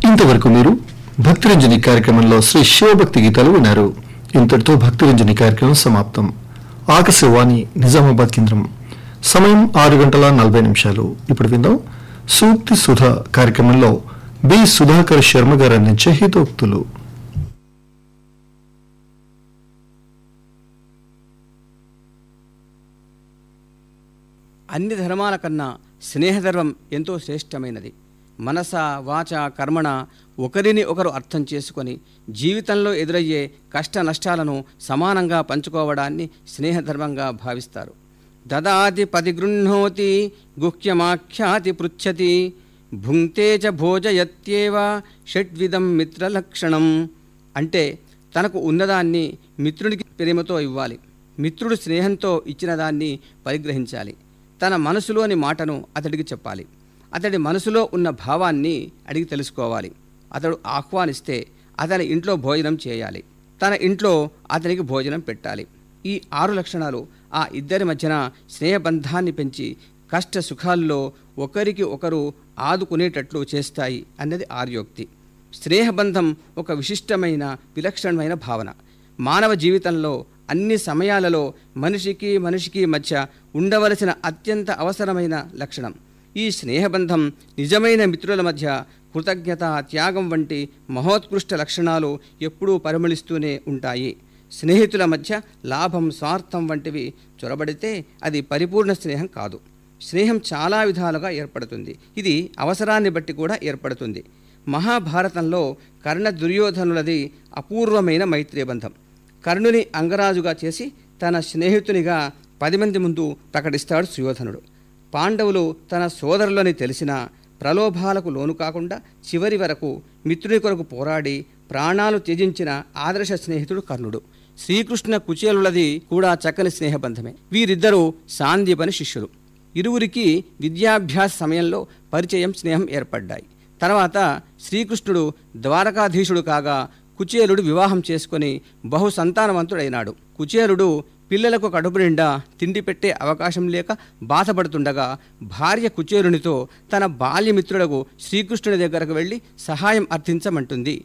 ఇంతవరకు మీరు భక్తిరంజని కార్యక్రమంలో శ్రీ శివభక్తి గీతాలు విన్నారు ఇంతటితో భక్తిరంజని కార్యక్రమం సమాప్తం ఆకాశవాణి నిజామాబాద్ కేంద్రం సమయం ఆరు గంటల నలభై నిమిషాలు ఇప్పుడు విందాం సూక్తి సుధ కార్యక్రమంలో బి సుధాకర్ శర్మ గారు అందించే హితోక్తులు అన్ని ధర్మాల కన్నా స్నేహధర్మం ఎంతో శ్రేష్టమైనది మనస వాచ కర్మణ ఒకరిని ఒకరు అర్థం చేసుకొని జీవితంలో ఎదురయ్యే కష్ట నష్టాలను సమానంగా పంచుకోవడాన్ని స్నేహధర్మంగా భావిస్తారు దదాతి పది గృహ్ణోతి గుహ్యమాఖ్యాతి పృచ్చతి భుంక్తే చ భోజయత్యేవ షడ్విధం మిత్రలక్షణం అంటే తనకు ఉన్నదాన్ని మిత్రునికి ప్రేమతో ఇవ్వాలి మిత్రుడు స్నేహంతో ఇచ్చిన దాన్ని పరిగ్రహించాలి తన మనసులోని మాటను అతడికి చెప్పాలి అతడి మనసులో ఉన్న భావాన్ని అడిగి తెలుసుకోవాలి అతడు ఆహ్వానిస్తే అతని ఇంట్లో భోజనం చేయాలి తన ఇంట్లో అతనికి భోజనం పెట్టాలి ఈ ఆరు లక్షణాలు ఆ ఇద్దరి మధ్యన స్నేహబంధాన్ని పెంచి కష్ట సుఖాల్లో ఒకరికి ఒకరు ఆదుకునేటట్లు చేస్తాయి అన్నది ఆర్యోక్తి స్నేహబంధం ఒక విశిష్టమైన విలక్షణమైన భావన మానవ జీవితంలో అన్ని సమయాలలో మనిషికి మనిషికి మధ్య ఉండవలసిన అత్యంత అవసరమైన లక్షణం ఈ స్నేహబంధం నిజమైన మిత్రుల మధ్య కృతజ్ఞత త్యాగం వంటి మహోత్కృష్ట లక్షణాలు ఎప్పుడూ పరిమళిస్తూనే ఉంటాయి స్నేహితుల మధ్య లాభం స్వార్థం వంటివి చొరబడితే అది పరిపూర్ణ స్నేహం కాదు స్నేహం చాలా విధాలుగా ఏర్పడుతుంది ఇది అవసరాన్ని బట్టి కూడా ఏర్పడుతుంది మహాభారతంలో కర్ణ దుర్యోధనులది అపూర్వమైన మైత్రీ బంధం కర్ణుని అంగరాజుగా చేసి తన స్నేహితునిగా పది మంది ముందు ప్రకటిస్తాడు సుయోధనుడు పాండవులు తన సోదరులని తెలిసిన ప్రలోభాలకు లోను కాకుండా చివరి వరకు మిత్రుని కొరకు పోరాడి ప్రాణాలు త్యజించిన ఆదర్శ స్నేహితుడు కర్ణుడు శ్రీకృష్ణ కుచేలులది కూడా చక్కని స్నేహబంధమే వీరిద్దరూ సాందీపని శిష్యులు ఇరువురికి విద్యాభ్యాస సమయంలో పరిచయం స్నేహం ఏర్పడ్డాయి తర్వాత శ్రీకృష్ణుడు ద్వారకాధీశుడు కాగా కుచేలుడు వివాహం చేసుకొని బహు సంతానవంతుడైనాడు కుచేలుడు పిల్లలకు కడుపు నిండా తిండి పెట్టే అవకాశం లేక బాధపడుతుండగా భార్య కుచేలునితో తన బాల్యమిత్రులకు శ్రీకృష్ణుని దగ్గరకు వెళ్ళి సహాయం అర్థించమంటుంది